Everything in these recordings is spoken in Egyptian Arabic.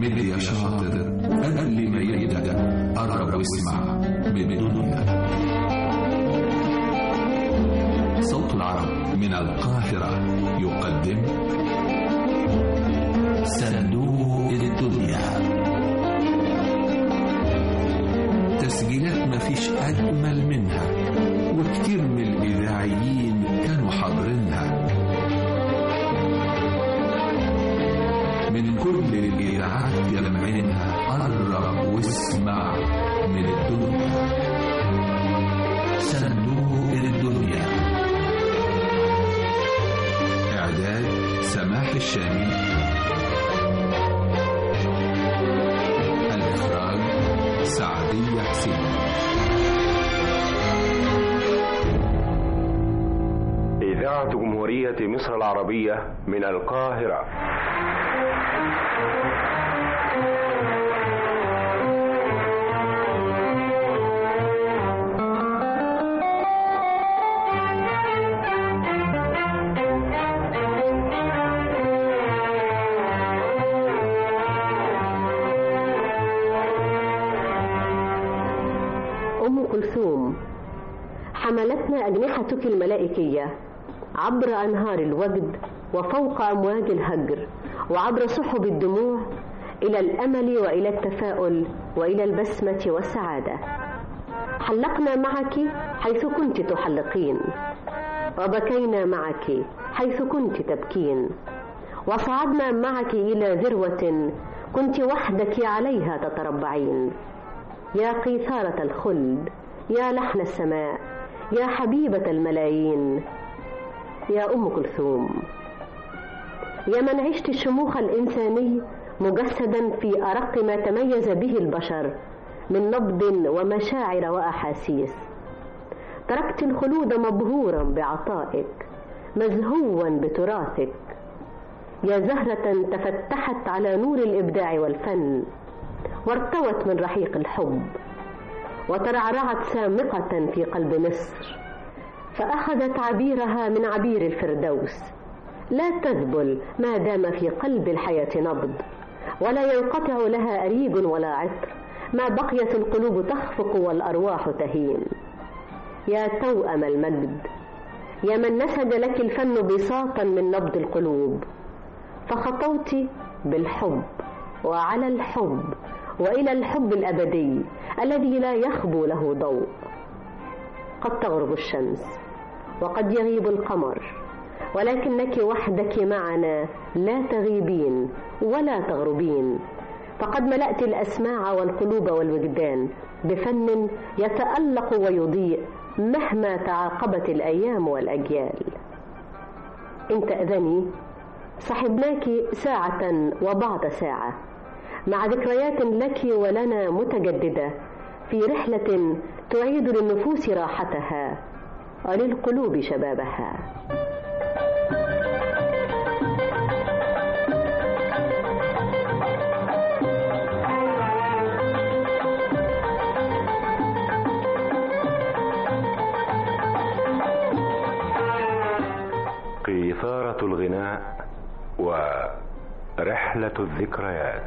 هد يا شاطر قبل ما يبدأ قرب واسمع من الدنيا صوت العرب من القاهرة يقدم صندوق الدنيا تسجيلات مفيش أجمل منها وكتير من الإذاعيين كانوا حاضرينها من كل الإذاعات يلمعينها قرب واسمع من الدنيا صندوق الدنيا إعداد سماح الشامي الإخراج سعدية حسين إذاعة جمهورية مصر العربية من القاهرة أم كلثوم حملتنا أجنحتك الملائكية عبر أنهار الوجد وفوق أمواج الهجر وعبر سحب الدموع إلى الأمل وإلى التفاؤل وإلى البسمة والسعادة حلقنا معك حيث كنت تحلقين وبكينا معك حيث كنت تبكين وصعدنا معك إلى ذروة كنت وحدك عليها تتربعين يا قيثارة الخلد يا لحن السماء يا حبيبة الملايين يا أم كلثوم يا من عشت الشموخ الإنساني مجسدا في أرق ما تميز به البشر من نبض ومشاعر وأحاسيس تركت الخلود مبهورا بعطائك مزهوا بتراثك يا زهرة تفتحت على نور الإبداع والفن وارتوت من رحيق الحب وترعرعت سامقة في قلب مصر فأخذت عبيرها من عبير الفردوس لا تذبل ما دام في قلب الحياة نبض ولا ينقطع لها أريج ولا عطر ما بقيت القلوب تخفق والأرواح تهين يا توأم المجد يا من نسج لك الفن بساطا من نبض القلوب فخطوت بالحب وعلى الحب والى الحب الابدي الذي لا يخبو له ضوء قد تغرب الشمس وقد يغيب القمر ولكنك وحدك معنا لا تغيبين ولا تغربين فقد ملأت الأسماع والقلوب والوجدان بفن يتألق ويضيء مهما تعاقبت الأيام والأجيال إن تأذني صحبناك ساعة وبعد ساعة مع ذكريات لك ولنا متجددة في رحلة تعيد للنفوس راحتها وللقلوب شبابها قيثارة الغناء ورحلة الذكريات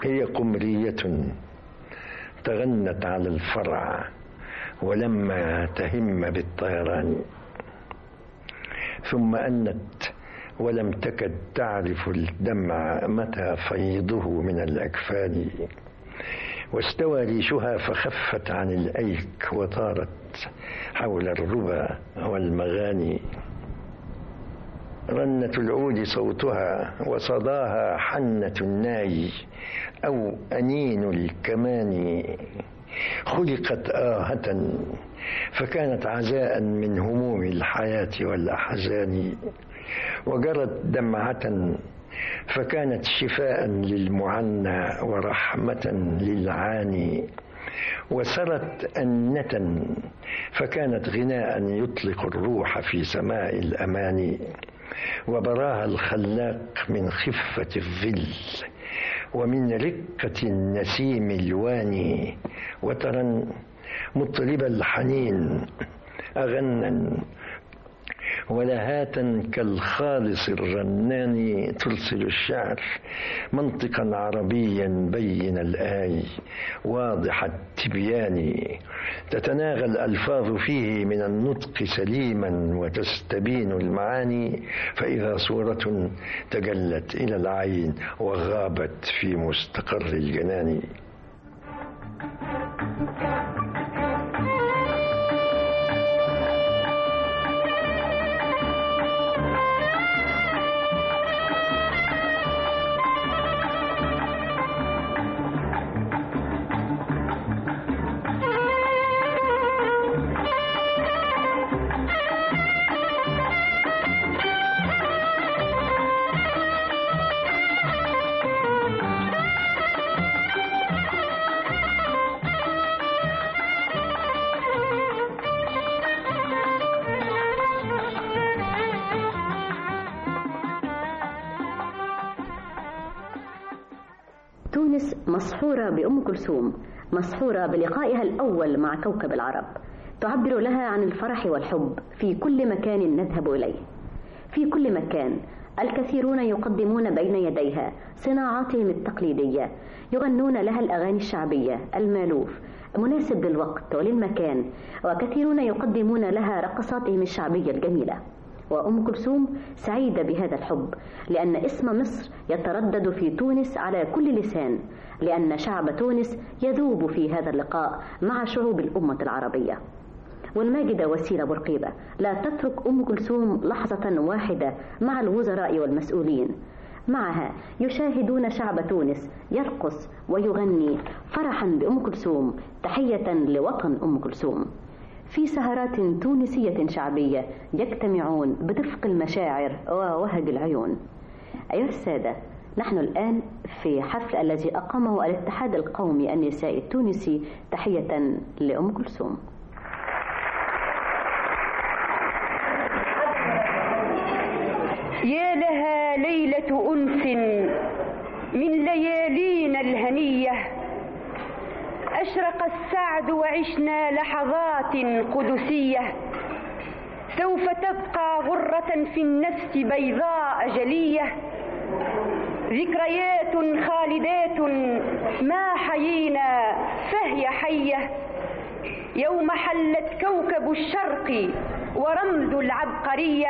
هي قمرية تغنت على الفرع ولما تهم بالطيران ثم أنت ولم تكد تعرف الدمع متى فيضه من الأكفان واستوى ريشها فخفت عن الأيك وطارت حول الربا والمغاني رنة العود صوتها وصداها حنة الناي أو أنين الكمان خلقت آهة فكانت عزاء من هموم الحياة والأحزان وجرت دمعة فكانت شفاء للمعنى ورحمة للعاني وسرت أنة فكانت غناء يطلق الروح في سماء الأمان وبراها الخلاق من خفة الظل ومن رقة النسيم الواني وترى مطرب الحنين أغنى ولهاتا كالخالص الرنان ترسل الشعر منطقا عربيا بين الآي واضح التبيان تتناغى الألفاظ فيه من النطق سليما وتستبين المعاني فإذا صورة تجلت إلى العين وغابت في مستقر الجنان تونس مسحورة بأم كلثوم مسحورة بلقائها الأول مع كوكب العرب تعبر لها عن الفرح والحب في كل مكان نذهب إليه في كل مكان الكثيرون يقدمون بين يديها صناعاتهم التقليدية يغنون لها الأغاني الشعبية المالوف مناسب للوقت وللمكان وكثيرون يقدمون لها رقصاتهم الشعبية الجميلة وأم كلثوم سعيدة بهذا الحب لأن اسم مصر يتردد في تونس على كل لسان لأن شعب تونس يذوب في هذا اللقاء مع شعوب الأمة العربية والماجدة وسيلة برقيبة لا تترك أم كلثوم لحظة واحدة مع الوزراء والمسؤولين معها يشاهدون شعب تونس يرقص ويغني فرحا بأم كلثوم تحية لوطن أم كلثوم في سهرات تونسية شعبية يجتمعون بدفق المشاعر ووهج العيون أيها السادة نحن الآن في حفل الذي أقامه الاتحاد القومي النسائي التونسي تحية لأم كلثوم يا لها ليلة أنس من ليالينا الهنية أشرق السعد وعشنا لحظات قدسية سوف تبقى غرة في النفس بيضاء جلية ذكريات خالدات ما حيينا فهي حية يوم حلت كوكب الشرق ورمز العبقريه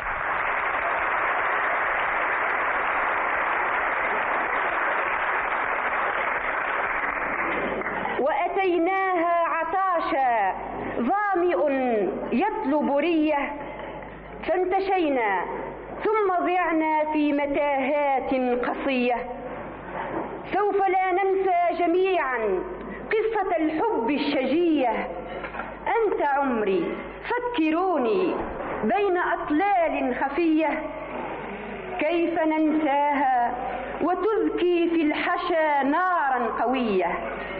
وأتيناها عطاشا ظامئ يطلب رية فانتشينا ثم ضعنا في متاهات قصية سوف لا ننسى جميعا قصة الحب الشجية أنت عمري فكروني بين أطلال خفية كيف ننساها وتذكي في الحشا نارا قويه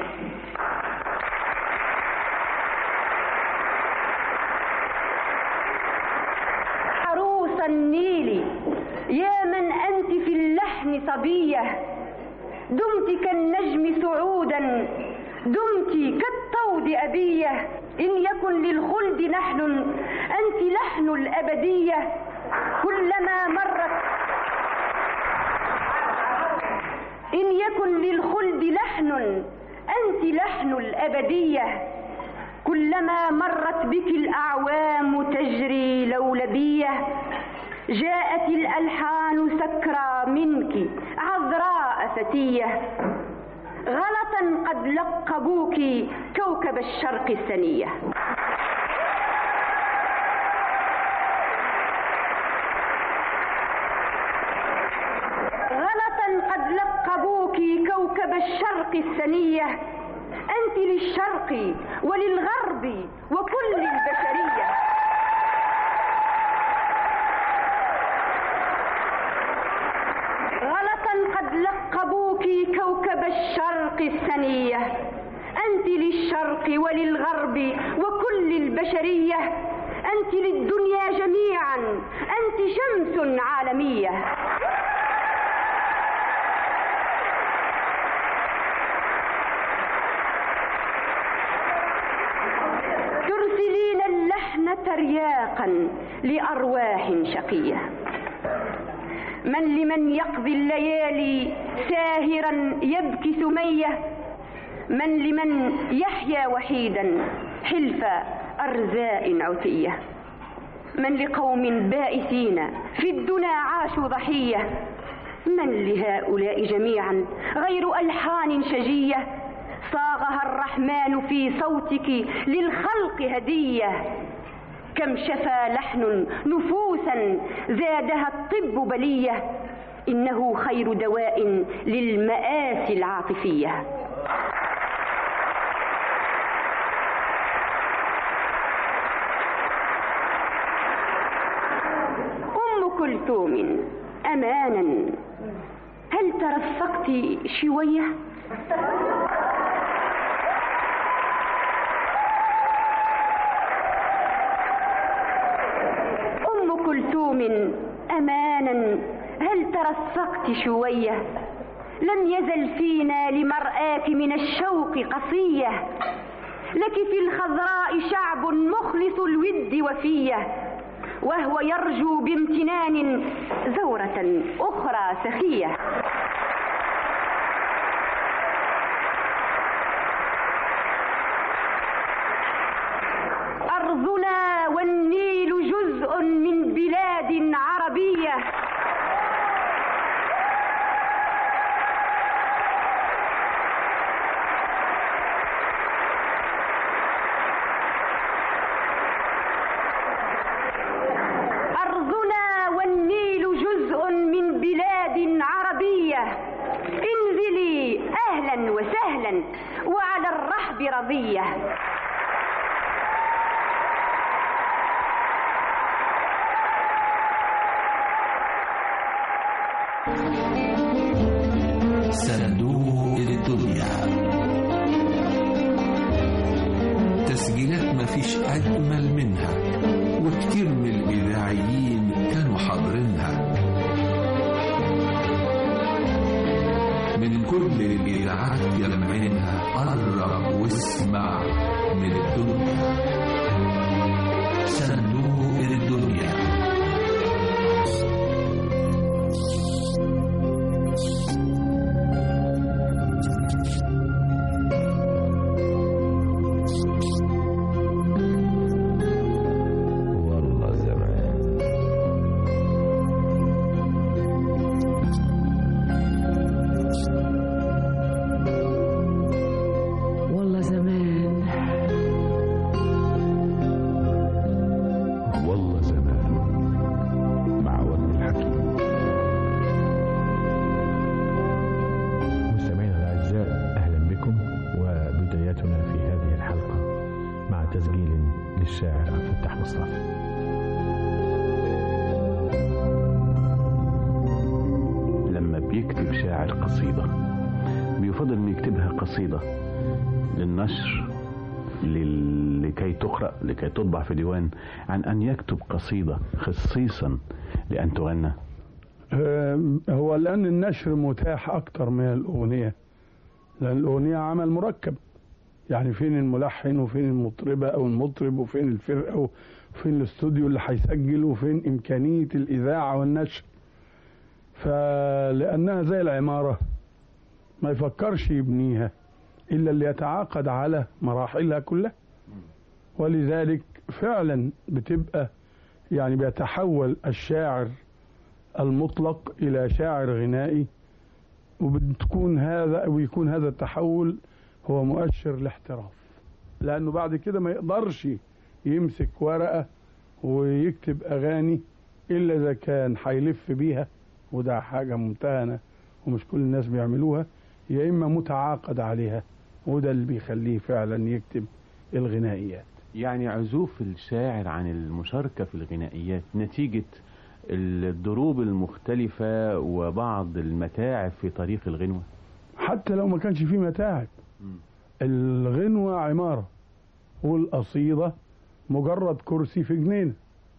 عروس النيل يا من أنت في اللحن صبية دمت كالنجم سعودا دمت كالطود أبية إن يكن للخلد نحن أنت لحن الأبدية كلما مرت إن يكن للخلد لحن أنت لحن الأبدية كلما مرت بك الأعوام تجري لولبية جاءت الألحان سكرى منك عذراء فتية غلطا قد لقبوك كوكب الشرق الثنيه غلطا قد لقبوك كوكب الشرق الثنية أنت للشرق وللغرب وكل البشرية غلطا قد لقبوك كوكب الشرق الثنية أنت للشرق وللغرب وكل البشرية أنت للدنيا جميعا أنت شمس عالمية ترسلين اللحن ترياقا لأرواح شقية من لمن يقضي الليالي ساهرا يبكي ثمية من لمن يحيا وحيدا حلف أرزاء عتية من لقوم بائسين في الدنا عاشوا ضحية من لهؤلاء جميعا غير ألحان شجية صاغها الرحمن في صوتك للخلق هدية كم شفى لحن نفوسا زادها الطب بلية إنه خير دواء للمآسي العاطفية أم كلثوم أمانا هل ترفقت شوية؟ أم كلثوم أمانا هل ترفقت شوية لم يزل فينا لمرآك من الشوق قصية لك في الخضراء شعب مخلص الود وفيه وهو يرجو بامتنان زورة أخرى سخية أرضنا والنيل جزء من بلاد عربية أرضنا والنيل جزء من بلاد عربية انزلي أهلا وسهلا وعلى الرحب رضية صندوق الدنيا تسجيلات مفيش أجمل منها وكتير من الإذاعيين كانوا حاضرينها من كل الإذاعات جمعينها قرب واسمع من الدنيا صندوق الدنيا والله زمان والله زمان والله زمان مع وجه الحكيم مستمعينا الاعزاء اهلا بكم وبدايتنا في هذه الحلقه مع تسجيل للشاعر عبد الفتاح مصطفى لما بيكتب شاعر قصيده بيفضل انه يكتبها قصيده للنشر لل- لكي تقرأ لكي تطبع في ديوان عن أن يكتب قصيدة خصيصا لأن تغنى آم، هو لأن النشر متاح أكتر من الأغنية لأن الأغنية عمل مركب يعني فين الملحن وفين المطربة أو المطرب وفين الفرقة وفين الاستوديو اللي هيسجل وفين إمكانية الإذاعة والنشر فلأنها زي العمارة ما يفكرش يبنيها إلا اللي يتعاقد على مراحلها كلها ولذلك فعلا بتبقى يعني بيتحول الشاعر المطلق إلى شاعر غنائي وبتكون هذا ويكون هذا التحول هو مؤشر لاحتراف لأنه بعد كده ما يقدرش يمسك ورقة ويكتب أغاني إلا إذا كان هيلف بيها وده حاجة ممتهنة ومش كل الناس بيعملوها يا إما متعاقد عليها وده اللي بيخليه فعلا يكتب الغنائيات يعني عزوف الشاعر عن المشاركة في الغنائيات نتيجة الضروب المختلفة وبعض المتاعب في طريق الغنوة حتى لو ما كانش فيه متاعب الغنوة عمارة والقصيدة مجرد كرسي في جنينة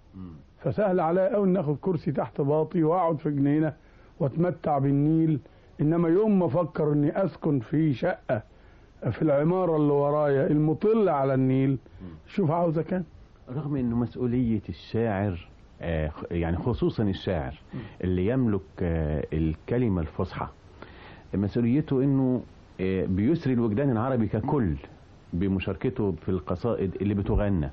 فسهل عليا قوي ان اخد كرسي تحت باطي واقعد في جنينة واتمتع بالنيل انما يوم ما افكر اني اسكن في شقة في العمارة اللي ورايا المطلة على النيل شوف عاوزة كام رغم انه مسؤولية الشاعر آه، يعني خصوصا الشاعر اللي يملك آه، الكلمة الفصحى مسؤوليته انه آه، بيسري الوجدان العربي ككل بمشاركته في القصائد اللي بتغنى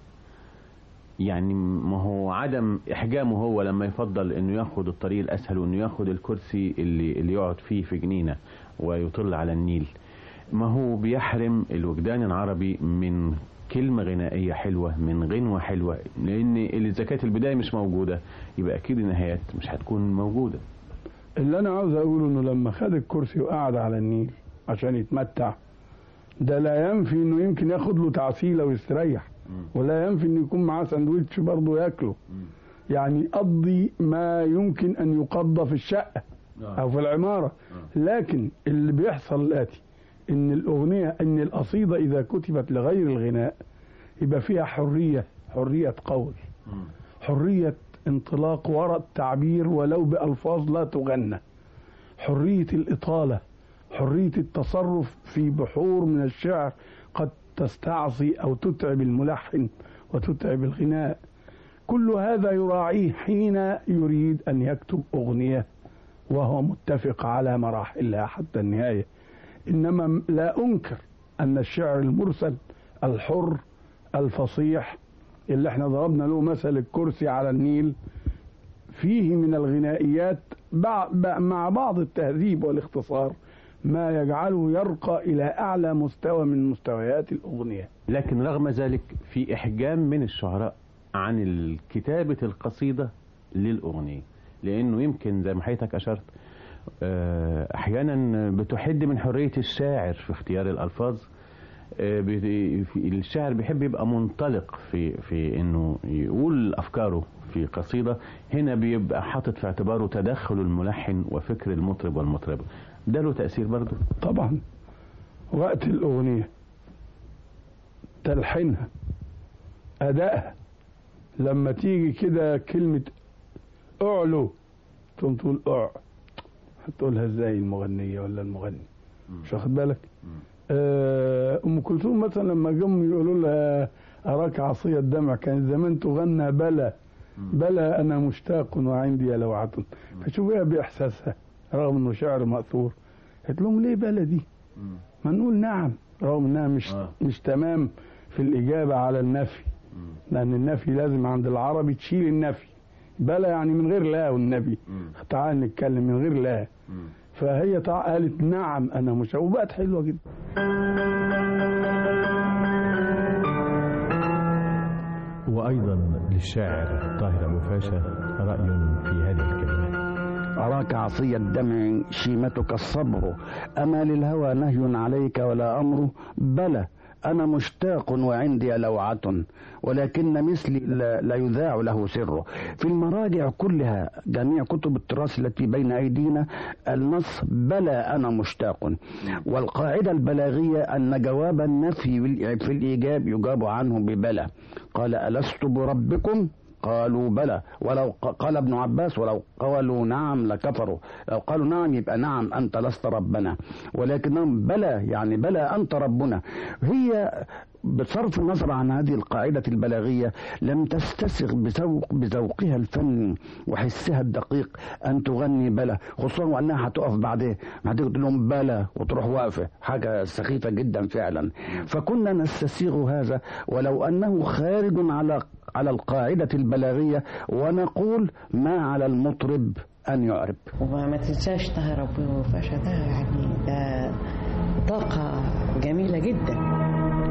يعني ما هو عدم احجامه هو لما يفضل انه ياخد الطريق الاسهل وانه ياخد الكرسي اللي اللي يقعد فيه في جنينه ويطل على النيل ما هو بيحرم الوجدان العربي من كلمة غنائية حلوة من غنوة حلوة لأن إذا كانت البداية مش موجودة يبقى أكيد النهايات مش هتكون موجودة اللي انا عاوز اقوله انه لما خد الكرسي وقعد على النيل عشان يتمتع ده لا ينفي انه يمكن ياخد له تعسيله ويستريح ولا ينفي انه يكون معاه سندوتش برضه ياكله يعني يقضي ما يمكن ان يقضى في الشقه او في العماره لكن اللي بيحصل الاتي ان الاغنيه ان القصيده اذا كتبت لغير الغناء يبقى فيها حريه حريه قول حريه انطلاق وراء التعبير ولو بألفاظ لا تغنى حرية الإطالة حرية التصرف في بحور من الشعر قد تستعصي أو تتعب الملحن وتتعب الغناء كل هذا يراعيه حين يريد أن يكتب أغنية وهو متفق على مراحلها حتى النهاية إنما لا أنكر أن الشعر المرسل الحر الفصيح اللي احنا ضربنا له مثل الكرسي على النيل فيه من الغنائيات بع- ب- مع بعض التهذيب والاختصار ما يجعله يرقى إلى أعلى مستوى من مستويات الأغنية لكن رغم ذلك في إحجام من الشعراء عن كتابة القصيدة للأغنية لأنه يمكن زي ما حضرتك أشرت آه، أحيانا بتحد من حرية الشاعر في اختيار الألفاظ آه، بي- في- الشاعر بيحب يبقى منطلق في في انه يقول افكاره في قصيده هنا بيبقى حاطط في اعتباره تدخل الملحن وفكر المطرب والمطربه ده له تاثير برضه طبعا وقت الأغنية تلحينها أدائها لما تيجي كده كلمة أعلو تقوم تقول أع هتقولها ازاي المغنية ولا المغني مش واخد بالك آه، أم كلثوم مثلا لما جم يقولوا لها أراك عصية الدمع كان زمان تغنى بلى بلى أنا مشتاق وعندي لوعة فشوفيها بإحساسها رغم إنه شعر مأثور قالت لهم ليه بلى دي؟ ما نقول نعم رغم إنها مش آه. مش تمام في الإجابة على النفي لأن النفي لازم عند العربي تشيل النفي بلى يعني من غير لا والنبي تعال نتكلم من غير لا فهي تع- قالت نعم أنا مش وبقت حلوة جدا وأيضا للشاعر طاهر أبو فاشا رأي في هذه الكلمات أراك عصي الدمع شيمتك الصبر أما للهوى نهي عليك ولا أمر بلى أنا مشتاق وعندي لوعة ولكن مثلي لا, لا يذاع له سره في المراجع كلها جميع كتب التراث التي بين أيدينا النص بلى أنا مشتاق والقاعدة البلاغية أن جواب النفي في الإيجاب يجاب عنه ببلى قال ألست بربكم قالوا بلى ولو قال ابن عباس ولو قالوا نعم لكفروا لو قالوا نعم يبقى نعم أنت لست ربنا ولكنهم بلى يعني بلى أنت ربنا هي بصرف النظر عن هذه القاعدة البلاغية لم تستسغ بذوق بذوقها الفني وحسها الدقيق أن تغني بلى خصوصا وأنها هتقف بعدين بعدين تقول لهم بلى وتروح واقفة حاجة سخيفة جدا فعلا فكنا نستسيغ هذا ولو أنه خارج على على القاعدة البلاغية ونقول ما على المطرب أن يعرب وما تنساش طه ربنا وفاشا ده يعني ده طاقة جميلة جدا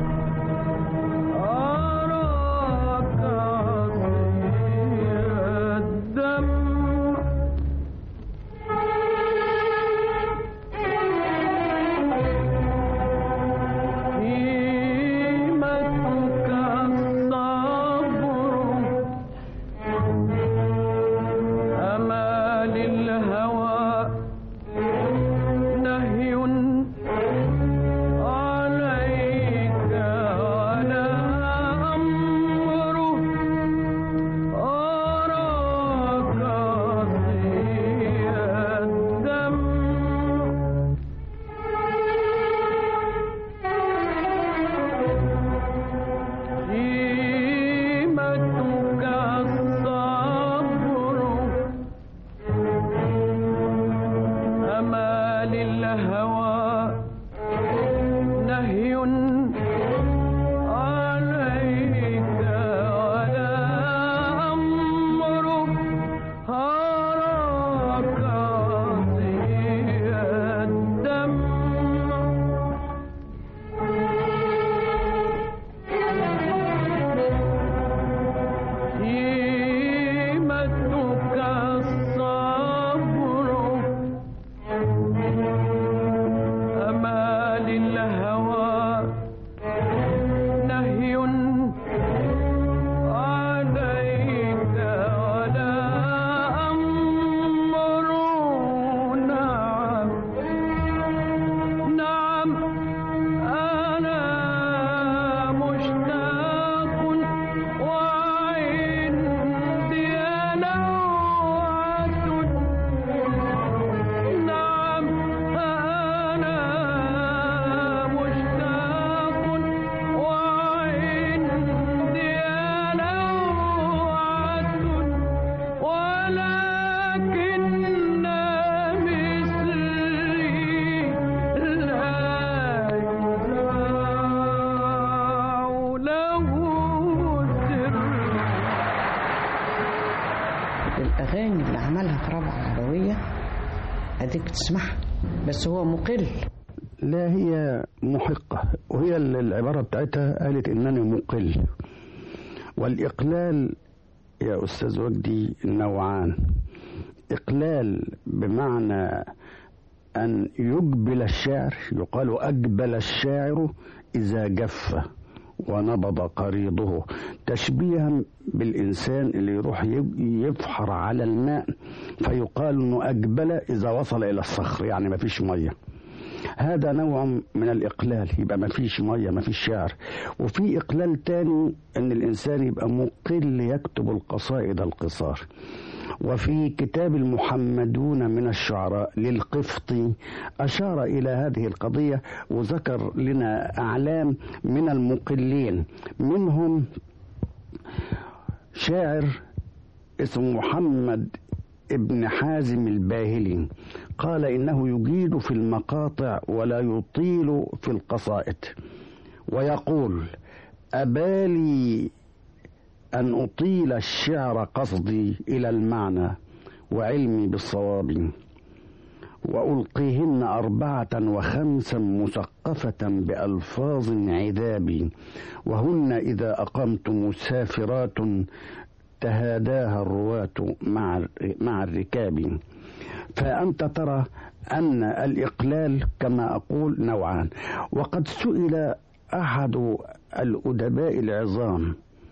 الأغاني اللي عملها في رابعة عربية أديك تسمعها بس هو مقل لا هي محقة وهي العبارة بتاعتها قالت إنني مقل والإقلال يا أستاذ وجدي نوعان إقلال بمعنى أن يقبل الشعر يقال أقبل الشاعر إذا جف ونبض قريضه تشبيها بالإنسان اللي يروح يفحر على الماء فيقال أنه أقبل إذا وصل إلى الصخر يعني ما فيش مية هذا نوع من الإقلال يبقى ما فيش مية ما فيش شعر وفي إقلال تاني أن الإنسان يبقى مقل يكتب القصائد القصار وفي كتاب المحمدون من الشعراء للقفطي أشار إلى هذه القضية وذكر لنا أعلام من المقلين منهم شاعر اسمه محمد ابن حازم الباهلي قال إنه يجيد في المقاطع ولا يطيل في القصائد ويقول أبالي أن أطيل الشعر قصدي إلى المعنى وعلمي بالصواب وألقيهن أربعة وخمسا مثقفة بألفاظ عذاب وهن إذا أقمت مسافرات تهاداها الرواة مع مع الركاب فأنت ترى أن الإقلال كما أقول نوعان وقد سئل أحد الأدباء العظام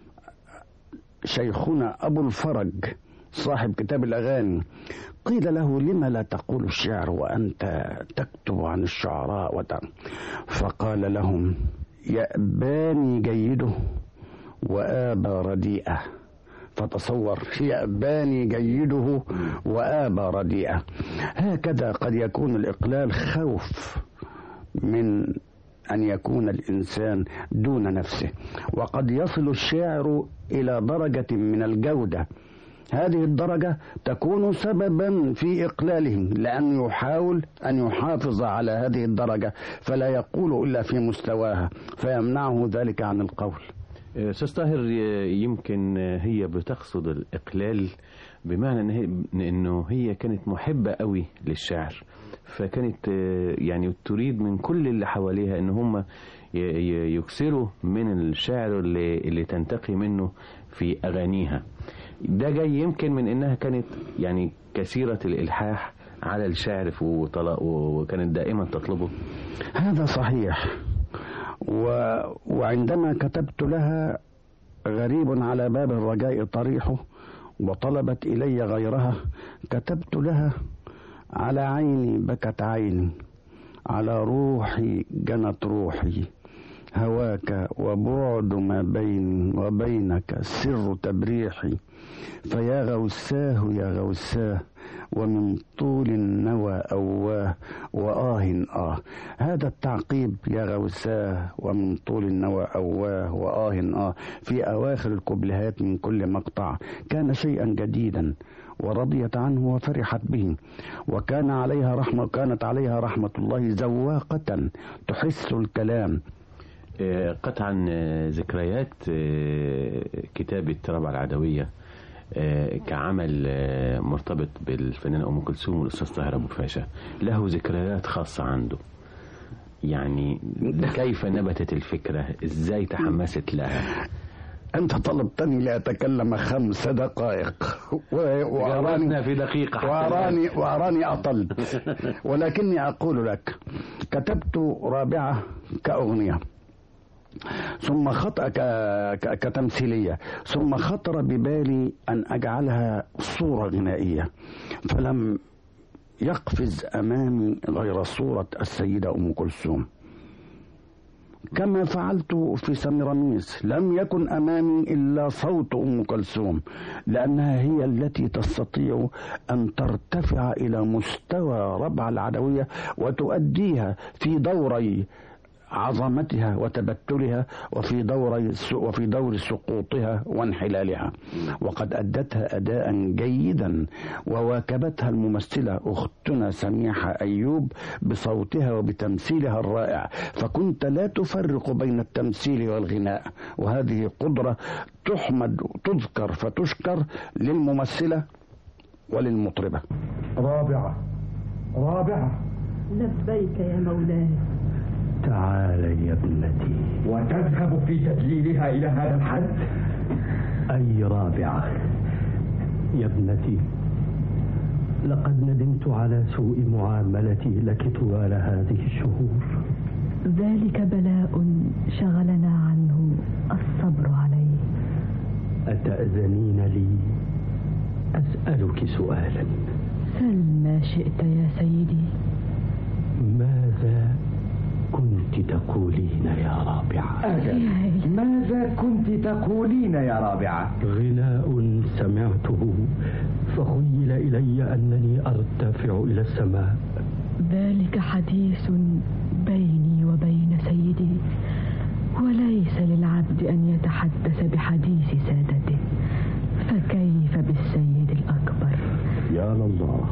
شيخنا أبو الفرج صاحب كتاب الأغاني قيل له لم لا تقول الشعر وأنت تكتب عن الشعراء وت... فقال لهم يأباني جيده وآبى رديئه فتصور يأباني جيده وآبى رديئة هكذا قد يكون الإقلال خوف من أن يكون الإنسان دون نفسه وقد يصل الشاعر إلى درجة من الجودة هذه الدرجة تكون سببا في إقلاله لأنه يحاول أن يحافظ على هذه الدرجة فلا يقول إلا في مستواها فيمنعه ذلك عن القول استاذ طاهر يمكن هي بتقصد الاقلال بمعنى ان هي انه هي كانت محبه قوي للشعر فكانت يعني تريد من كل اللي حواليها ان هم يكسروا من الشعر اللي, اللي تنتقي منه في اغانيها ده جاي يمكن من انها كانت يعني كثيره الالحاح على الشعر وكانت دائما تطلبه هذا صحيح و... وعندما كتبت لها غريب على باب الرجاء طريحه وطلبت إلي غيرها كتبت لها على عيني بكت عيني على روحي جنت روحي هواك وبعد ما بيني وبينك سر تبريحي فيا غوساه يا غوساه ومن طول النوى أواه وآه آه هذا التعقيب يا غوساه ومن طول النوى أواه وآه آه في أواخر الكبلهات من كل مقطع كان شيئا جديدا ورضيت عنه وفرحت به وكان عليها رحمة كانت عليها رحمة الله زواقة تحس الكلام قطعا ذكريات كتابة ربع العدوية كعمل مرتبط بالفنانة أم كلثوم والأستاذ طاهر أبو فاشا له ذكريات خاصة عنده يعني كيف نبتت الفكرة إزاي تحمست لها أنت طلبتني لأتكلم خمس دقائق وأراني في دقيقة وأراني وأراني أطلت ولكني أقول لك كتبت رابعة كأغنية ثم خطأ كتمثيلية ثم خطر ببالي أن أجعلها صورة غنائية فلم يقفز أمامي غير صورة السيدة أم كلثوم كما فعلت في سميراميس لم يكن امامي الا صوت ام كلثوم لانها هي التي تستطيع ان ترتفع الى مستوى ربع العدويه وتؤديها في دوري عظمتها وتبتلها وفي دور وفي دور سقوطها وانحلالها وقد أدتها أداء جيدا وواكبتها الممثلة أختنا سميحة أيوب بصوتها وبتمثيلها الرائع فكنت لا تفرق بين التمثيل والغناء وهذه قدرة تحمد تذكر فتشكر للممثلة وللمطربة رابعة رابعة لبيك يا مولاي تعالي يا ابنتي وتذهب في تدليلها إلى هذا الحد أي رابعة يا ابنتي لقد ندمت على سوء معاملتي لك طوال هذه الشهور ذلك بلاء شغلنا عنه الصبر عليه أتأذنين لي أسألك سؤالا سل ما شئت يا سيدي ماذا كنت تقولين يا رابعة أجل ماذا كنت تقولين يا رابعة غناء سمعته فخيل إلي أنني أرتفع إلى السماء ذلك حديث بيني وبين سيدي وليس للعبد أن يتحدث بحديث سادته فكيف بالسيد الأكبر يا الله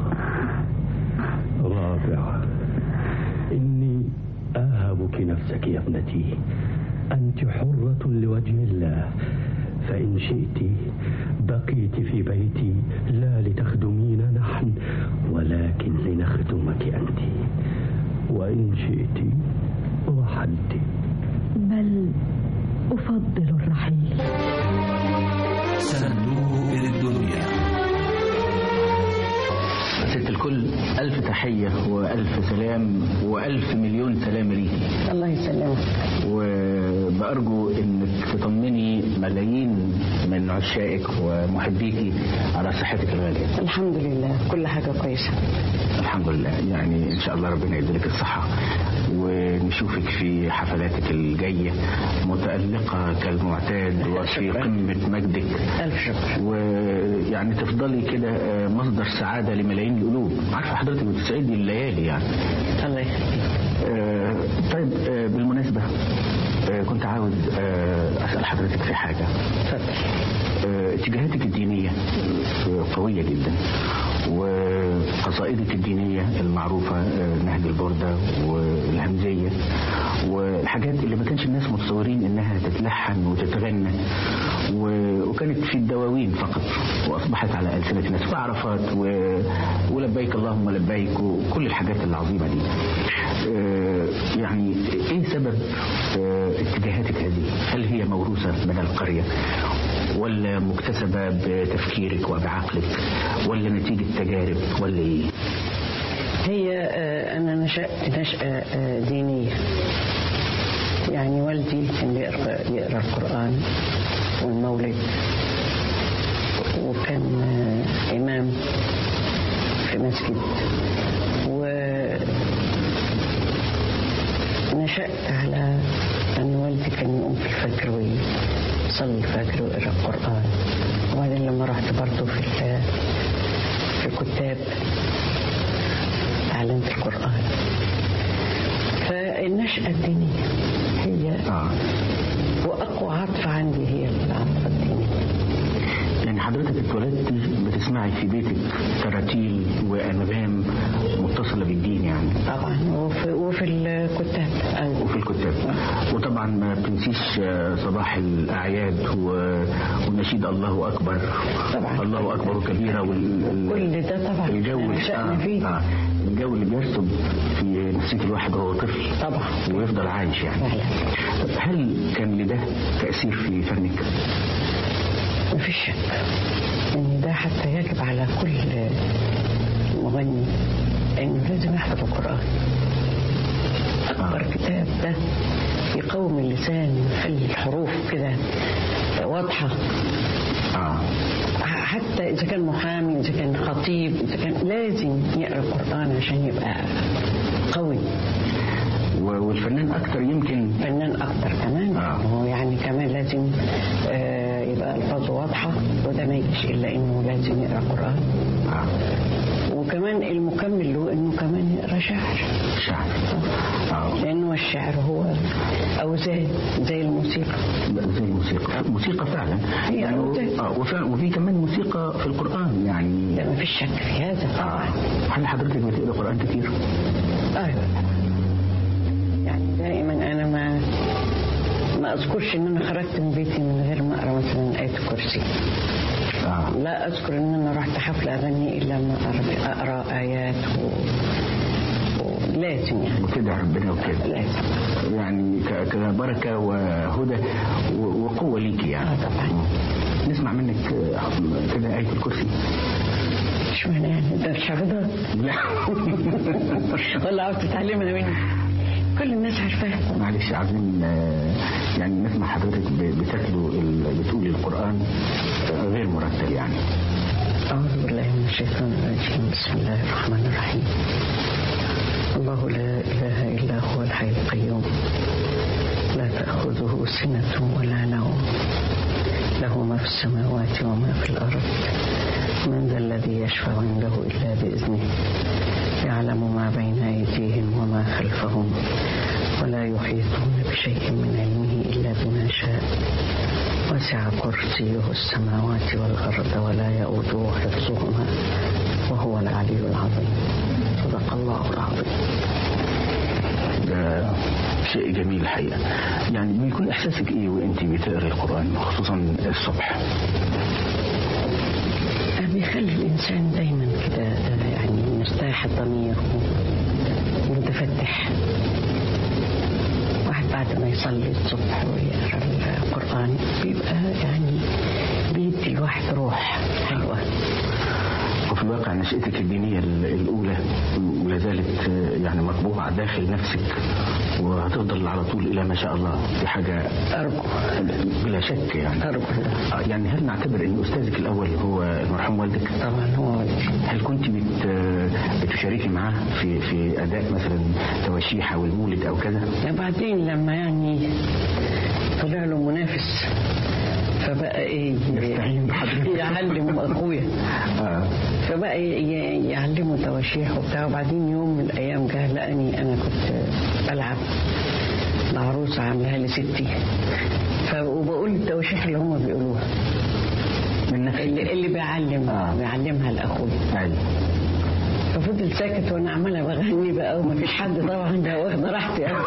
رابعة إني أهبك نفسك يا ابنتي أنت حرة لوجه الله فإن شئت بقيت في بيتي لا لتخدمينا نحن ولكن لنخدمك أنت وإن شئت رحلت بل أفضل الرحيل صندوق الدنيا ست الكل ألف تحية وألف سلام وألف مليون سلام ليكي الله يسلمك بأرجو إنك تطمني ملايين من عشائك ومحبيكي على صحتك الغالية الحمد لله كل حاجة كويسة الحمد لله يعني إن شاء الله ربنا يديلك الصحة ونشوفك في حفلاتك الجاية متألقة كالمعتاد وفي قمة مجدك ألف شكر ويعني تفضلي كده آه، مصدر سعادة لملايين القلوب عارفة حضرتك بتسعدي الليالي يعني الله يخليك آه، طيب آه، بالمناسبة آه، كنت عاوز آه، أسأل حضرتك في حاجة آه، اتجاهاتك الدينية آه، قوية جدا وقصائدك الدينية المعروفة آه، نهج البردة والهمزية والحاجات اللي ما كانش الناس متصورين انها تتلحن وتتغنى و- وكانت في الدواوين فقط واصبحت على السنه الناس وعرفات و... ولبيك اللهم لبيك وكل الحاجات العظيمه دي آه، يعني ايه سبب آه، اتجاهاتك هذه هل هي موروثه من القريه ولا مكتسبه بتفكيرك وبعقلك ولا نتيجه تجارب ولا ايه هي آه، أنا نشأت نشأة آه، دينية يعني والدي كان بيقرأ, يقرأ القرآن والمولد وكان آه، إمام في مسجد ونشأت على أن والدي كان يقوم في الفجر ويصلي الفجر ويقرأ القرآن وبعدين لما رحت برضه في ال- في الكتاب تعلمت القرآن فالنشأة الدينية هي وأقوى عاطفة عندي هي العاطفة الدينية يعني حضرتك اتولدت بتسمعي في بيتك تراتيل وانغام متصله بالدين يعني طبعا وفي, وفي الكتاب وفي الكتاب وطبعا ما بتنسيش آه، صباح الاعياد و- ونشيد الله اكبر طبعا الله اكبر كبيره وال كل ده طبعا الجو نشأنا فيه آه الجو اللي بيرسب في نفسيه الواحد وهو طفل طبعا ويفضل عايش يعني طب هل كان لده تاثير في فنك؟ مفيش شك ان ده حتى يجب على كل مغني انه لازم يحفظ القران اكبر كتاب ده يقوم اللسان يخلي الحروف كده واضحه حتى اذا كان محامي اذا كان خطيب اذا كان لازم يقرا القران عشان يبقى قوي و- والفنان اكتر يمكن فنان اكتر كمان هو يعني كمان لازم آه يبقى الفاظه واضحه وده ما يجيش الا انه لازم يقرا قران وكمان المكمل له انه كمان يقرا شعر شعر لانه الشعر هو اوزان زي الموسيقى زي الموسيقى موسيقى فعلا هي يعني أوزان. آه وفعلا وفي كمان موسيقى في القرآن يعني لا ما فيش شك في هذا طبعا هل حضرتك بتقرا قرآن كتير؟ ايوه يعني دائما انا ما ما اذكرش ان انا خرجت من بيتي من غير ما اقرا مثلا ايه الكرسي لا اذكر ان انا رحت حفله اغني الا ما اقرا اقرا ايات و... ولازم يعني وكده ربنا وكده لازم يعني ك- كبركة وهدى و- وقوة ليكي يعني طبعا نسمع منك آه، كده آية الكرسي اشمعنى يعني انت مش حافظها؟ لا ولا عاوز تتعلمها مني كل الناس عارفاها معلش عايزين آه، يعني نسمع حضرتك ب- بتتلو ال- بتقولي القرآن آه، غير مرتل يعني أعوذ بالله من الشيطان الرجيم بسم الله الرحمن الرحيم الله لا إله إلا هو الحي القيوم لا تأخذه سنة ولا نوم له ما في السماوات وما في الأرض من ذا الذي يشفع عنده إلا بإذنه يعلم ما بين أيديهم وما خلفهم ولا يحيطون بشيء من علمه إلا بما شاء وسع كرسيه السماوات والأرض ولا يؤوده حفظهما وهو العلي العظيم صدق الله العظيم ده شيء جميل الحقيقة يعني بيكون إحساسك إيه وأنت بتقري القرآن خصوصا الصبح بيخلي الإنسان دايما كده يعني مستريح الضمير ومتفتح واحد بعد ما يصلي الصبح ويقرا القرآن بيبقى يعني بيدي الواحد روح حلوة وفي الواقع نشأتك الدينية ال- الأولى ولا زالت آه، يعني مطبوعة داخل نفسك وهتفضل على طول الى ما شاء الله دي حاجه ارجو بلا شك يعني ارجو آه، يعني هل نعتبر ان استاذك الاول هو المرحوم والدك؟ طبعا هو والدي هل كنت بت بتشاركي معاه في في اداء مثلا تواشيح او المولد او كذا؟ بعدين لما يعني طلع له منافس فبقى ايه يعلم اخويا آه. فبقى ي- يعلمه تواشيح وبتاع وبعدين يوم من الايام جه لقاني انا كنت بلعب العروسه عاملاها لي ستي ف- وبقول التواشيح اللي هم بيقولوها من نفسك اللي, اللي بيعلم آه. بيعلمها لاخويا ايوه ففضل ساكت وانا عماله بغني بقى وما فيش حد طبعا ده واخده راحتي قوي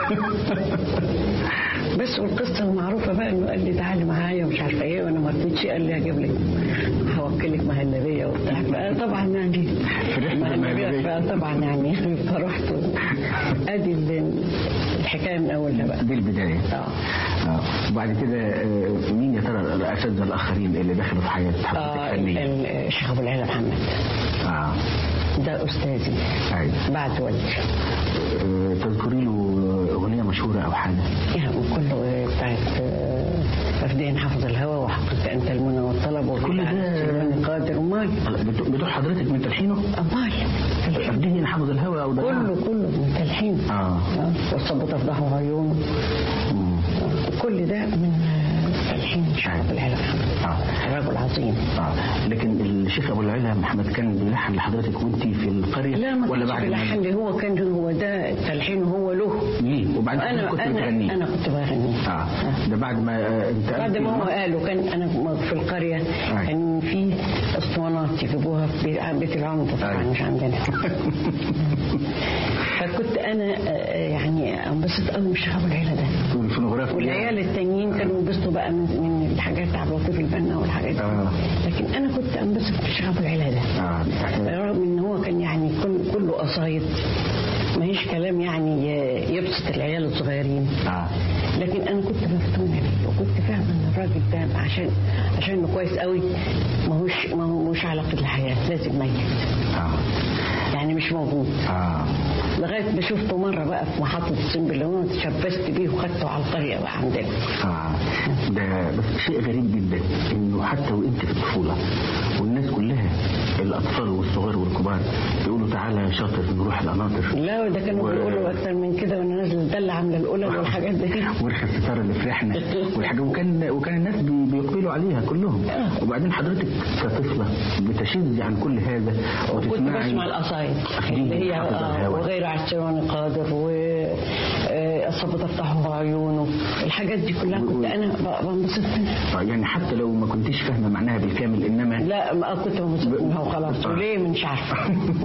بس والقصه المعروفه بقى انه قال لي تعالي معايا ومش عارفه ايه وانا ما رضيتش قال لي هجيب لك هوكلك مهلبيه وبتاع فطبعا يعني فرحت بالمهلبية. فطبعا يعني فرحت ادي ال- الحكايه من اولها بقى دي البدايه اه اه وبعد كده آه، مين يا ترى الاساتذه الاخرين اللي دخلوا في حياه حضرتك اه فنيا؟ ال- الشيخ ابو العلا محمد اه ده استاذي ايوه بعد والدي آه، تذكري له اغنيه مشهوره او حاجه يعني كله بتاعت آه، أفدين حفظ الهوى وحققت أنت المنى والطلب كل ده- قادر أمال بتوع بتوع حضرتك من تلحينه؟ أمال اديني حافظ الهوى او ده كله كله من تلحين اه آه، والصب تفضحه عيونه مم. كل ده من آه، تلحين شعب العلا محمد اه رجل عظيم اه لكن الشيخ ابو العلا محمد كان بيلحن لحضرتك وانت في القريه لا ما ولا كنتش بعد ما- بلحن لي هو كان هو ده التلحين هو له ليه وبعد كده أنا كنت أنا بتغنيه أنا كنت بغني اه ده بعد ما آه، انت بعد ما هو قالوا كان انا في القريه كان في اسطوانات يجيبوها في بيت- بيت العمده طبعا مش عندنا فكنت انا آه، يعني انبسط قوي من الشيخ ابو العيله ده والفونوغراف والعيال التانيين كانوا ينبسطوا بقى من, من الحاجات عبد اللطيف البنا والحاجات دي آه. لكن انا كنت انبسط من الشيخ ابو العيله ده اه رغم ان هو كان يعني كل كله قصايد ما هيش كلام يعني ي- يبسط العيال الصغيرين اه لكن انا كنت مفتونه بيه وكنت فاهمه ان الراجل ده عشان عشان انه كويس قوي ماهوش ماهوش على قيد الحياه لازم ميت اه يعني مش موجود اه لغايه ما شفته مره بقى في محطه السنبلاوين تشبثت بيه وخدته على القريه بقى عندنا اه ده بس شيء غريب جدا انه حتى وانت في الطفوله والناس كلها الاطفال والصغار والكبار يقولوا تعالى يا شاطر نروح القناطر لا ده كانوا و- بيقولوا اكتر من كده وانا نازله الدله عامله القلل والحاجات دي ورخ الستاره اللي فرحنا والحاجه وكان وكان الناس بي- بيقبلوا عليها كلهم وبعدين حضرتك كطفله بتشذي عن كل هذا كنت وتسمعي بسمع القصايد أكيد اللي هي حافظ آه، الهوى. وغير عسران قادر والصب تفتحه عيونه الحاجات دي كلها كنت انا ب- بنبسط منها آه، يعني حتى لو ما كنتيش فاهمه معناها بالكامل انما لا ما كنت بنبسط منها وخلاص وليه مش عارفه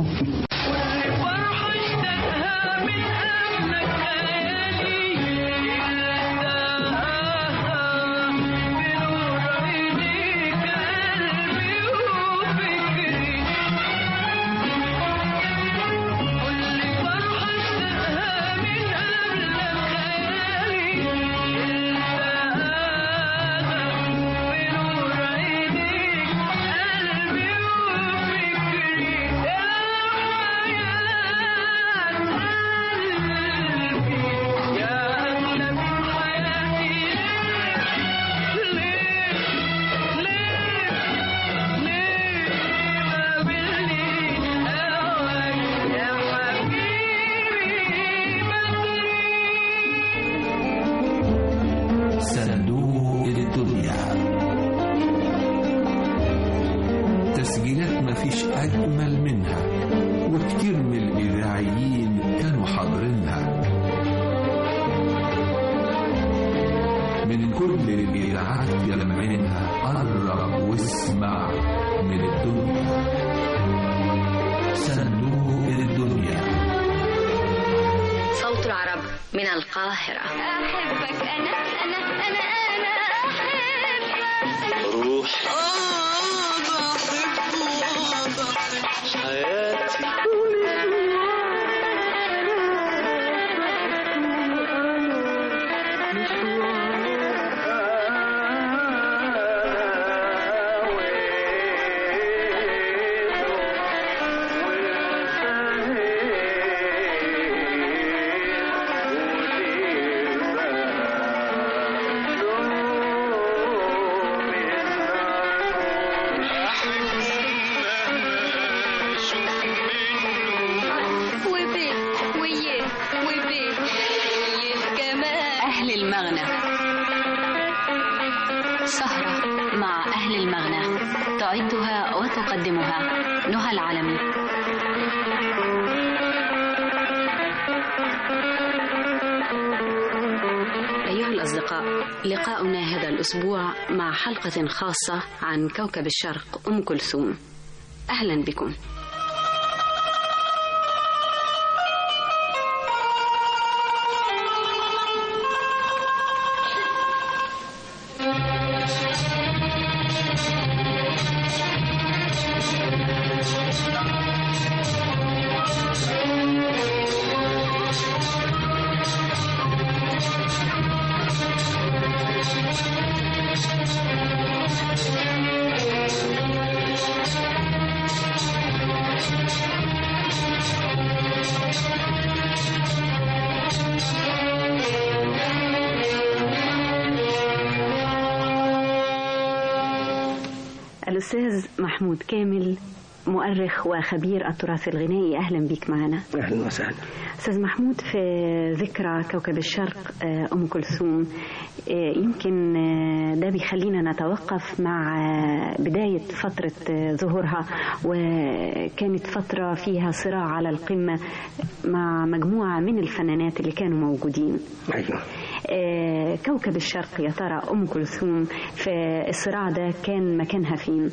صندوق الدنيا تسجيلات ما فيش أجمل منها وكتير من الإذاعيين كانوا حاضرينها من كل الإذاعات يلمعينها قرب واسمع من الدنيا صندوق الدنيا صوت العرب من القاهرة أحبك أنا أنا أنا أنا أحبك روح آه بحبه حياتي المغنى سهرة مع أهل المغنى تعدها وتقدمها نهى العلمي أيها الأصدقاء لقاؤنا هذا الأسبوع مع حلقة خاصة عن كوكب الشرق أم كلثوم أهلا بكم الأستاذ محمود كامل مؤرخ وخبير التراث الغنائي أهلا بك معنا اهلا وسهلا أستاذ محمود في ذكرى كوكب الشرق آه، أم كلثوم آه، يمكن آه، ده بيخلينا نتوقف مع آه، بداية فترة آه، ظهورها وكانت فترة فيها صراع على القمة مع مجموعة من الفنانات اللي كانوا موجودين ايوه آه، كوكب الشرق يا ترى أم كلثوم في الصراع ده كان مكانها فين؟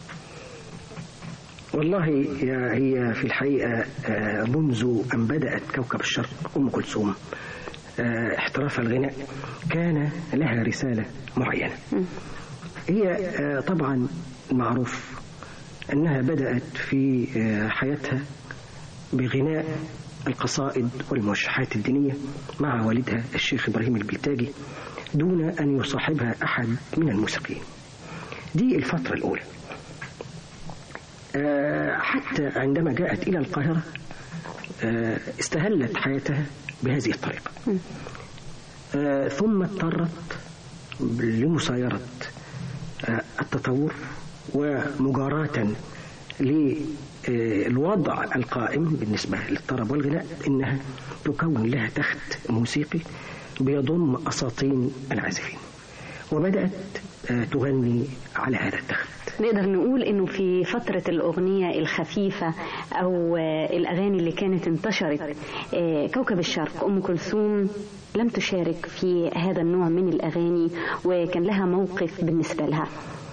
والله يا- هي في الحقيقة آه، منذ أن بدأت كوكب الشرق أم كلثوم آه، احتراف الغناء كان لها رسالة معينة هي آه، طبعا معروف أنها بدأت في آه، حياتها بغناء القصائد والموشحات الدينية مع والدها الشيخ إبراهيم البلتاجي دون أن يصاحبها أحد من الموسيقيين دي الفترة الأولى آه، حتى عندما جاءت إلى القاهرة آه، استهلت حياتها بهذه الطريقة آه، ثم اضطرت لمسايرة آه، التطور ومجاراة للوضع القائم بالنسبة للطرب والغناء إنها تكون لها تخت موسيقي بيضم أساطين العازفين وبدأت آه، تغني على هذا التخت نقدر نقول انه في فترة الاغنية الخفيفة او آه، الاغاني اللي كانت انتشرت آه، كوكب الشرق ام كلثوم لم تشارك في هذا النوع من الاغاني وكان لها موقف بالنسبة لها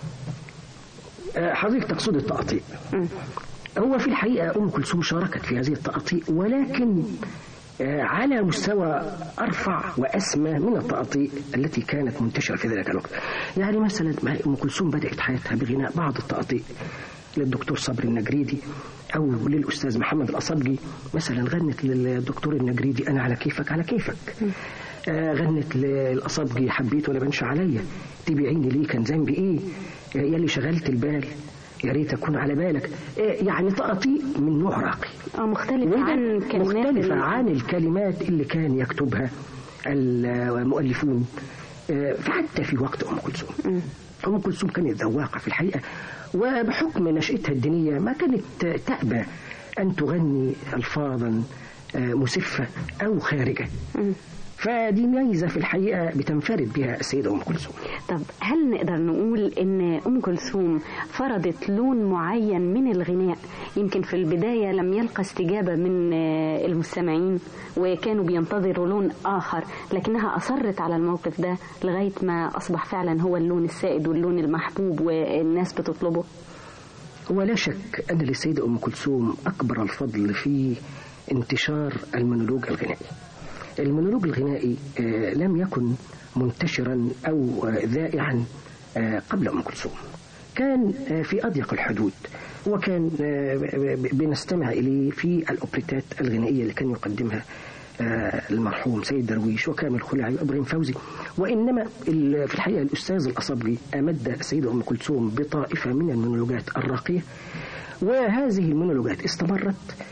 آه، حضرتك تقصد التقاطيع هو في الحقيقة أم كلثوم شاركت في هذه التقاطيع ولكن آه، على مستوى أرفع وأسمى من التقاطيع التي كانت منتشرة في ذلك الوقت يعني مثلا ما أم كلثوم بدأت حياتها بغناء بعض التقاطيع للدكتور صبري النجريدي أو للأستاذ محمد الأصبجي مثلا غنت للدكتور النجريدي أنا على كيفك على كيفك آه، غنت للأصبجي حبيت ولا بنش عليا تبيعيني ليه كان ذنبي إيه آه، يلي شغلت البال يا ريت أكون على بالك آه، يعني تقاطيع من نوع راقي اه مختلفة عن كلمات مختلفة ال- عن الكلمات اللي كان يكتبها المؤلفون آه، حتى في وقت أم كلثوم أم كلثوم كانت ذواقة في الحقيقة وبحكم نشأتها الدينية ما كانت تأبى أن تغني ألفاظا آه، مسفة أو خارجة فدي ميزة في الحقيقة بتنفرد بها السيدة أم كلثوم طب هل نقدر نقول ان ام كلثوم فرضت لون معين من الغناء يمكن في البدايه لم يلقى استجابه من آه، المستمعين وكانوا بينتظروا لون اخر لكنها اصرت على الموقف ده لغايه ما اصبح فعلا هو اللون السائد واللون المحبوب والناس بتطلبه ولا شك أن للسيدة أم كلثوم أكبر الفضل في انتشار المونولوج الغنائي المونولوج الغنائي آه، لم يكن منتشرا أو آه، ذائعا آه، قبل أم كلثوم كان آه، في أضيق الحدود وكان آه، ب- ب- بنستمع إليه في الأوبريتات الغنائية اللي كان يقدمها آه، المرحوم سيد درويش وكامل خلعي وإبراهيم فوزي وإنما ال- في الحقيقة الأستاذ الأصبجي أمد السيدة أم كلثوم بطائفة من المونولوجات الراقية وهذه المونولوجات استمرت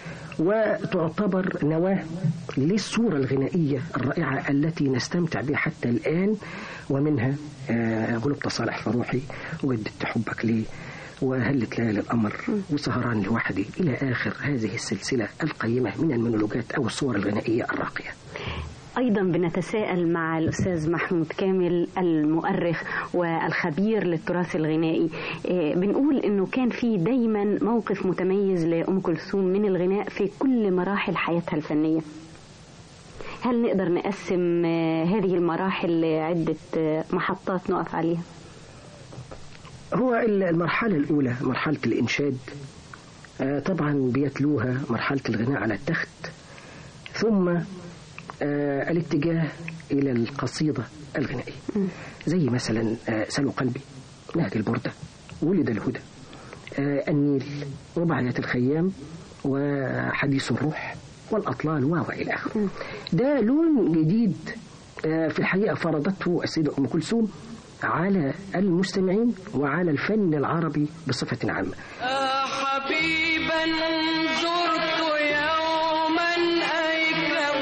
وتعتبر نواة للصورة الغنائية الرائعة التي نستمتع بها حتى الآن ومنها آه، غلبت صالح فروحي وجددت حبك لي وهلت ليالي القمر وسهران لوحدي إلى آخر هذه السلسلة القيمة من المونولوجات أو الصور الغنائية الراقية أيضا بنتساءل مع الأستاذ محمود كامل المؤرخ والخبير للتراث الغنائي آه، بنقول أنه كان في دايما موقف متميز لأم كلثوم من الغناء في كل مراحل حياتها الفنية هل نقدر نقسم آه، هذه المراحل لعدة آه، محطات نقف عليها؟ هو المرحلة الأولى مرحلة الإنشاد آه، طبعا بيتلوها مرحلة الغناء على التخت ثم آه، الاتجاه إلى القصيدة الغنائية زي مثلا آه، سلو قلبي نهج البردة ولد الهدى آه، النيل رباعية الخيام وحديث الروح والأطلال و إلى آخره ده لون جديد آه، في الحقيقة فرضته السيدة أم كلثوم على المستمعين وعلى الفن العربي بصفة عامة حبيبا زرت يوما أيكم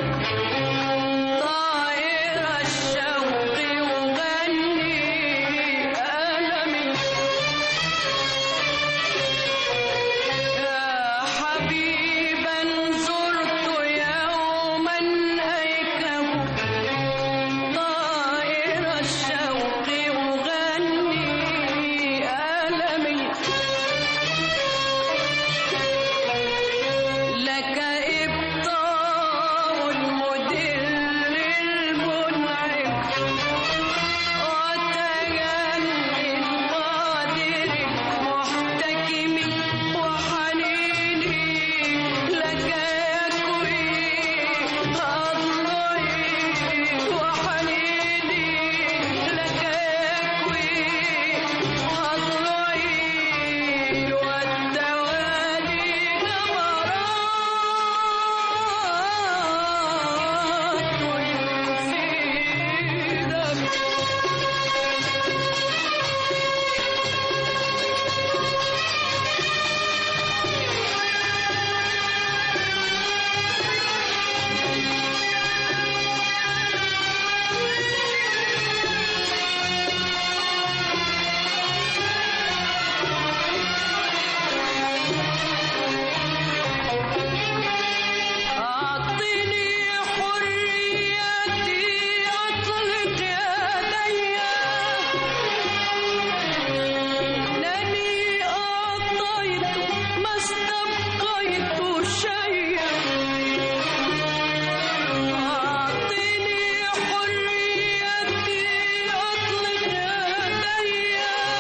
طائر الشوق يغني ألمي يا حبيبا زرت يوما أيكم طائر الشوق يغني ألمي لك إبطاء المدل المنعم وتجلي القادر محتكم وحنيني لك يكوي أضلعي وحنيني لك يكوي أضلعي والدوالي أعطني حريتي أطلق يدي إنني أعطيت ما استبقيت شيئا أعطني حريتي أطلق يدي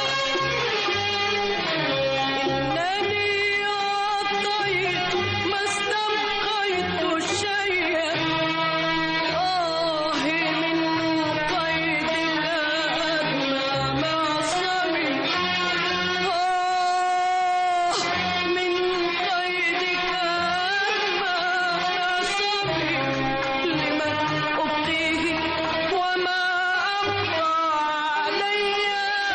إنني أعطيت ما استبقيت شيئا آه من قيدك أدنى معصمي آه من قيدك أدنى معصمي لمن أبقيه وما أبقى علي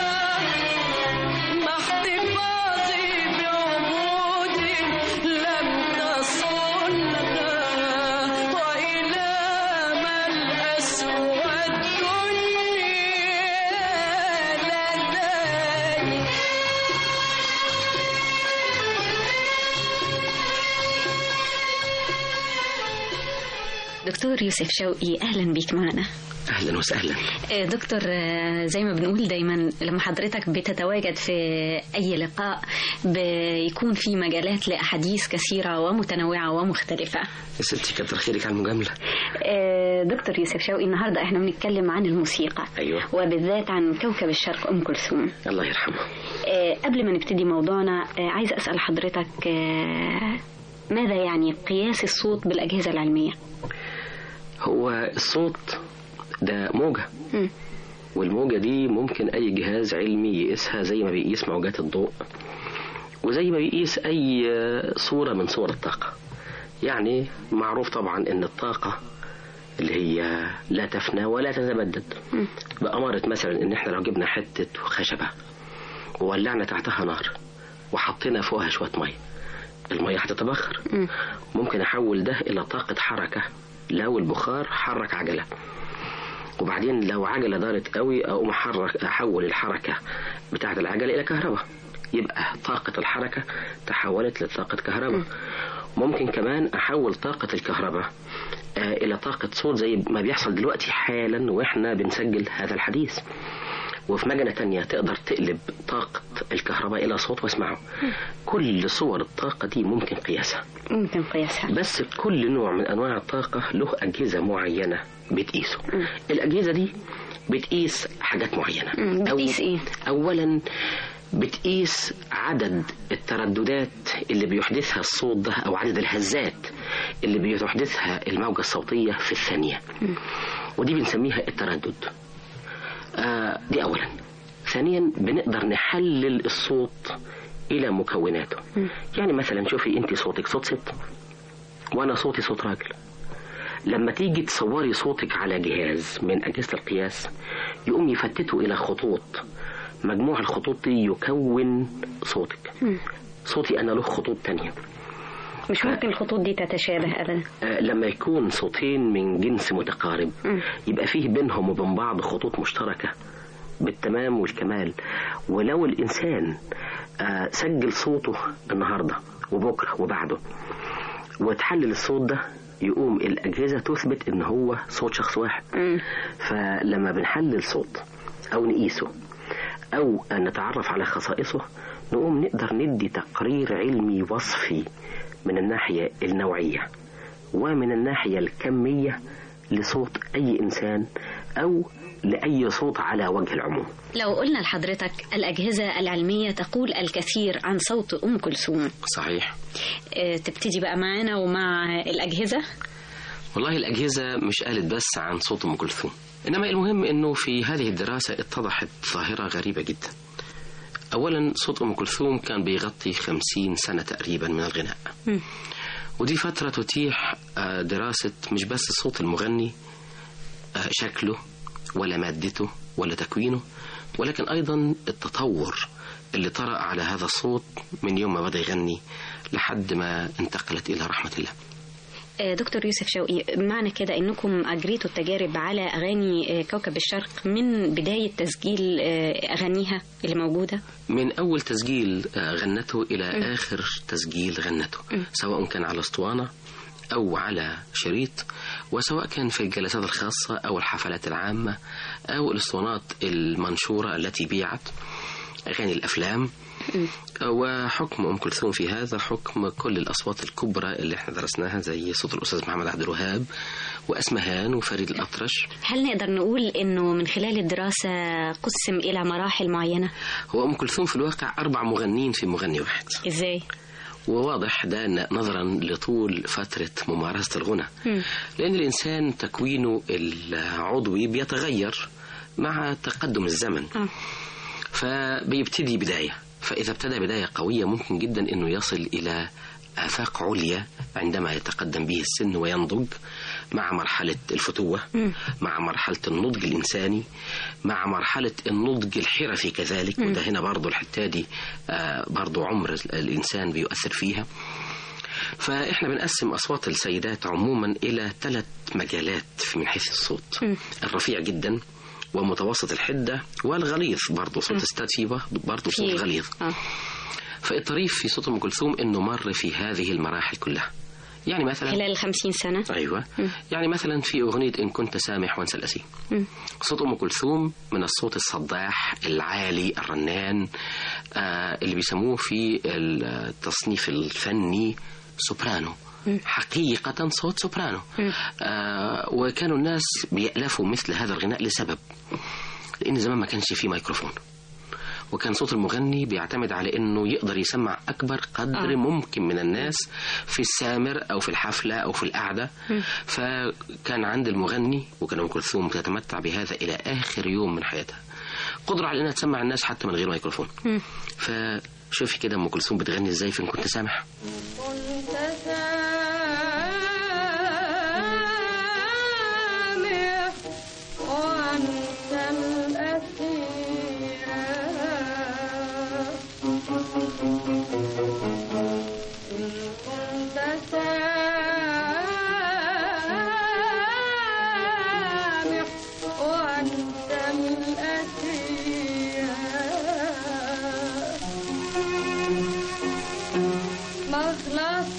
مع احتفاظي بعهود لم تصنها وإلى ما الأسوى الدنيا لدي دكتور يوسف شوقي أهلا بيك معنا اهلا وسهلا آه، دكتور آه، زي ما بنقول دايما لما حضرتك بتتواجد في أي لقاء بيكون في مجالات لأحاديث كثيرة ومتنوعة ومختلفة يا ستي كتر خيرك على المجامله آه، دكتور يوسف شوقي النهاردة احنا بنتكلم عن الموسيقى ايوه وبالذات عن كوكب الشرق أم كلثوم الله يرحمه آه، قبل ما نبتدي موضوعنا آه، عايز أسأل حضرتك آه، ماذا يعني قياس الصوت بالأجهزة العلمية؟ هو الصوت ده موجة مم. والموجة دي ممكن أي جهاز علمي يقيسها زي ما بيقيس موجات الضوء وزي ما بيقيس أي صورة من صور الطاقة يعني معروف طبعا إن الطاقة اللي هي لا تفنى ولا تتبدد بأمارة مثلا إن إحنا لو جبنا حتة خشبة وولعنا تحتها نار وحطينا فوقها شوية مية المية هتتبخر ممكن أحول ده إلى طاقة حركة لو البخار حرك عجلة وبعدين لو عجلة دارت قوي أقوم أحرك أحول الحركة بتاعة العجلة إلى كهرباء يبقى طاقة الحركة تحولت لطاقة كهرباء ممكن كمان أحول طاقة الكهرباء آه، إلى طاقة طاقة صوت زي ما بيحصل دلوقتي حالا واحنا بنسجل هذا الحديث وفي مجنة تانية تقدر تقلب طاقة الكهرباء إلى صوت واسمعه كل صور الطاقة دي ممكن قياسها ممكن قياسها بس كل نوع من أنواع الطاقة له أجهزة معينة بتقيسه الأجهزة دي بتقيس حاجات معينة مم، بتقيس إيه؟ أولا بتقيس عدد الترددات اللي بيحدثها الصوت ده أو عدد الهزات اللي بيحدثها الموجة الصوتية في الثانية ودي بنسميها التردد آه دي أولا ثانيا بنقدر نحلل الصوت إلى مكوناته يعني مثلا شوفي أنت صوتك صوت ست وأنا صوتي صوت راجل لما تيجي تصوري صوتك على جهاز من أجهزة القياس يقوم يفتته إلى خطوط مجموع الخطوط دي يكون صوتك صوتي أنا له خطوط تانية مش ممكن الخطوط دي تتشابه أبدا آه، لما يكون صوتين من جنس متقارب يبقى فيه بينهم وبين بعض خطوط مشتركة بالتمام والكمال ولو الإنسان آه، سجل صوته النهاردة وبكرة وبعده وتحلل الصوت ده يقوم الأجهزة تثبت إن هو صوت شخص واحد فلما بنحلل صوت أو نقيسه أو نتعرف على خصائصه نقوم نقدر ندي تقرير علمي وصفي من الناحية النوعية ومن الناحية الكمية لصوت أي إنسان أو لأي صوت على وجه العموم لو قلنا لحضرتك الأجهزة العلمية تقول الكثير عن صوت أم كلثوم صحيح آه، تبتدي بقى معانا ومع الأجهزة والله الأجهزة مش قالت بس عن صوت أم كلثوم إنما المهم إنه في هذه الدراسة اتضحت ظاهرة غريبة جدا أولا صوت أم كلثوم كان بيغطي خمسين سنة تقريبا من الغناء ودي فترة تتيح آه، دراسة مش بس صوت المغني آه، شكله ولا مادته ولا تكوينه ولكن أيضا التطور اللي طرأ على هذا الصوت من يوم ما بدأ يغني لحد ما انتقلت إلى رحمة الله آه، دكتور يوسف شوقي معنى كده انكم اجريتوا التجارب على اغاني آه، كوكب الشرق من بدايه تسجيل آه، اغانيها اللي موجوده من أول تسجيل آه، غنته إلى آخر تسجيل غنته سواء كان على اسطوانة أو على شريط وسواء كان في الجلسات الخاصة أو الحفلات العامة أو الاسطوانات المنشورة التي بيعت أغاني الأفلام وحكم أم كلثوم في هذا حكم كل الأصوات الكبرى اللي احنا درسناها زي صوت الأستاذ محمد عبد الوهاب وأسمهان وفريد الأطرش هل نقدر نقول انه من خلال الدراسه قسم الى مراحل معينه هو أم كلثوم في الواقع أربع مغنين في مغني واحد ازاي وواضح ده ن- نظرا لطول فترة ممارسة الغنى لأن الإنسان تكوينه العضوي بيتغير مع تقدم الزمن فبيبتدي بداية فإذا ابتدى بداية قوية ممكن جدا أنه يصل إلى آفاق عليا عندما يتقدم به السن وينضج مع مرحلة الفتوة مع مرحلة النضج الإنساني مع مرحلة النضج الحرفي كذلك وده هنا برضو الحتة دي آه، برضو عمر الإنسان بيؤثر فيها فإحنا بنقسم أصوات السيدات عموما إلى ثلاث مجالات في- من حيث الصوت الرفيع جدا ومتوسط الحدة والغليظ برضو صوت استاذ فيه برضو صوت في- غليظ آه. فالطريف في صوت أم كلثوم إنه مر في هذه المراحل كلها يعني مثلا خلال الخمسين سنة أيوة يعني مثلا في أغنية إن كنت سامح وانسى الأسيم مم. صوت أم كلثوم من الصوت الصداح العالي الرنان آه اللي بيسموه في التصنيف الفني سوبرانو حقيقة صوت سوبرانو آه وكانوا الناس بيألفوا مثل هذا الغناء لسبب لأن زمان ما كانش فيه ميكروفون وكان صوت المغني بيعتمد على انه يقدر يسمع اكبر قدر آه. آه. ممكن من الناس في السامر او في الحفله او في القعده مم. فكان عند المغني وكان ام كلثوم تتمتع بهذا الى اخر يوم من حياتها قدره على انها تسمع الناس حتى من غير ميكروفون مم. فشوفي كده ام كلثوم بتغني ازاي في ان كنت سامح مخلص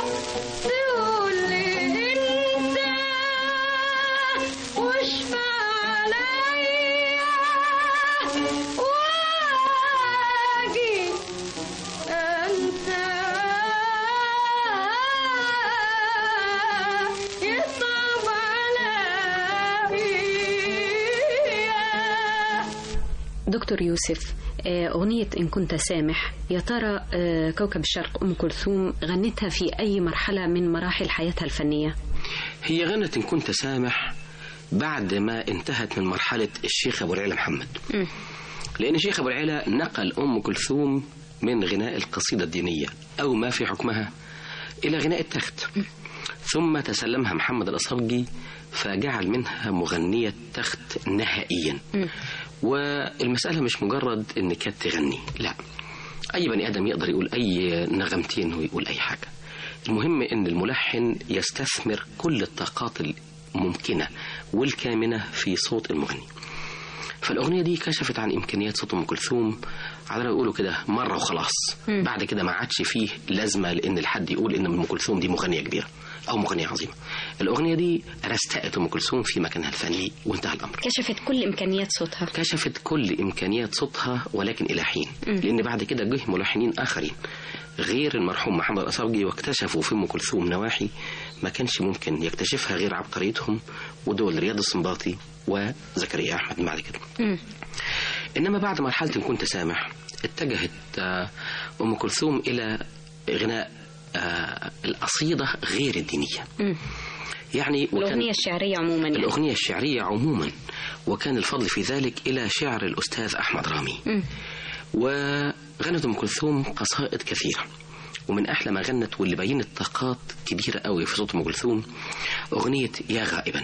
تقول لي انت واشفع عليا واجي انت يصعب عليا دكتور يوسف آه، أغنية إن كنت سامح يا ترى آه، كوكب الشرق أم كلثوم غنتها في أي مرحلة من مراحل حياتها الفنية هي غنت إن كنت سامح بعد ما انتهت من مرحلة الشيخ أبو العلا محمد لأن الشيخ أبو العلا نقل أم كلثوم من غناء القصيدة الدينية أو ما في حكمها إلى غناء التخت ثم تسلمها محمد الأصرجي فجعل منها مغنية تخت نهائيا والمسألة مش مجرد إن كانت تغني لا أي بني آدم يقدر يقول أي نغمتين ويقول أي حاجة المهم إن الملحن يستثمر كل الطاقات الممكنة والكامنة في صوت المغني فالأغنية دي كشفت عن إمكانيات صوت أم كلثوم على ما يقولوا كده مرة وخلاص مم. بعد كده ما عادش فيه لازمة لأن الحد يقول إن أم كلثوم دي مغنية كبيرة أو مغنية عظيمة الأغنية دي رستقت أم كلثوم في مكانها الفني وانتهى الأمر كشفت كل إمكانيات صوتها كشفت كل إمكانيات صوتها ولكن إلى حين مم. لأن بعد كده جه ملحنين آخرين غير المرحوم محمد الأصابجي واكتشفوا في أم كلثوم نواحي ما كانش ممكن يكتشفها غير عبقريتهم ودول رياض السنباطي وزكريا أحمد بعد كده مم. إنما بعد مرحلة إن كنت سامح اتجهت آه، أم كلثوم إلى غناء آه، القصيدة غير الدينية مم. يعني وكان- الأغنية الشعرية عموما يعني. الأغنية الشعرية عموما وكان الفضل في ذلك إلى شعر الأستاذ أحمد رامي مم. وغنت أم كلثوم قصائد كثيرة ومن أحلى ما غنت واللي بينت طاقات كبيرة قوي في صوت أم كلثوم أغنية يا غائبا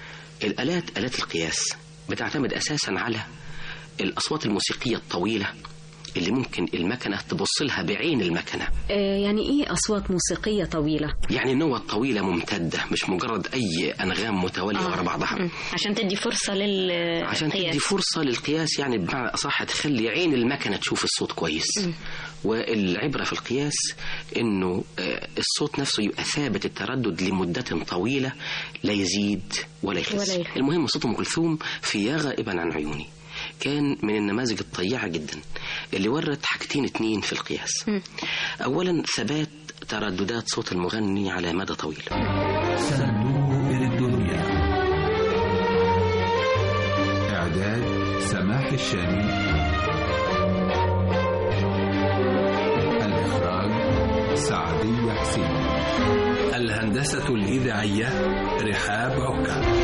الآلات آلات القياس بتعتمد أساسا على الأصوات الموسيقية الطويلة اللي ممكن المكنة تبص لها بعين المكنة آه، يعني إيه أصوات موسيقية طويلة يعني نوة طويلة ممتدة مش مجرد أي أنغام متوالية آه. ورا بعضها مم. عشان تدي فرصة لل عشان قياس. تدي فرصة للقياس يعني بمعنى أصح تخلي عين المكنة تشوف الصوت كويس مم. والعبرة في القياس إنه آه، الصوت نفسه يبقى ثابت التردد لمدة طويلة لا يزيد ولا يخس ولا يخس. المهم صوت أم كلثوم في يا غائبا عن عيوني كان من النماذج الطيعة جدا اللي ورت حاجتين اتنين في القياس مم. أولا ثبات ترددات صوت المغني على مدى طويل صندوق الدنيا إعداد سماح الشامي الإخراج سعدية حسين الهندسة الإذاعية رحاب عكا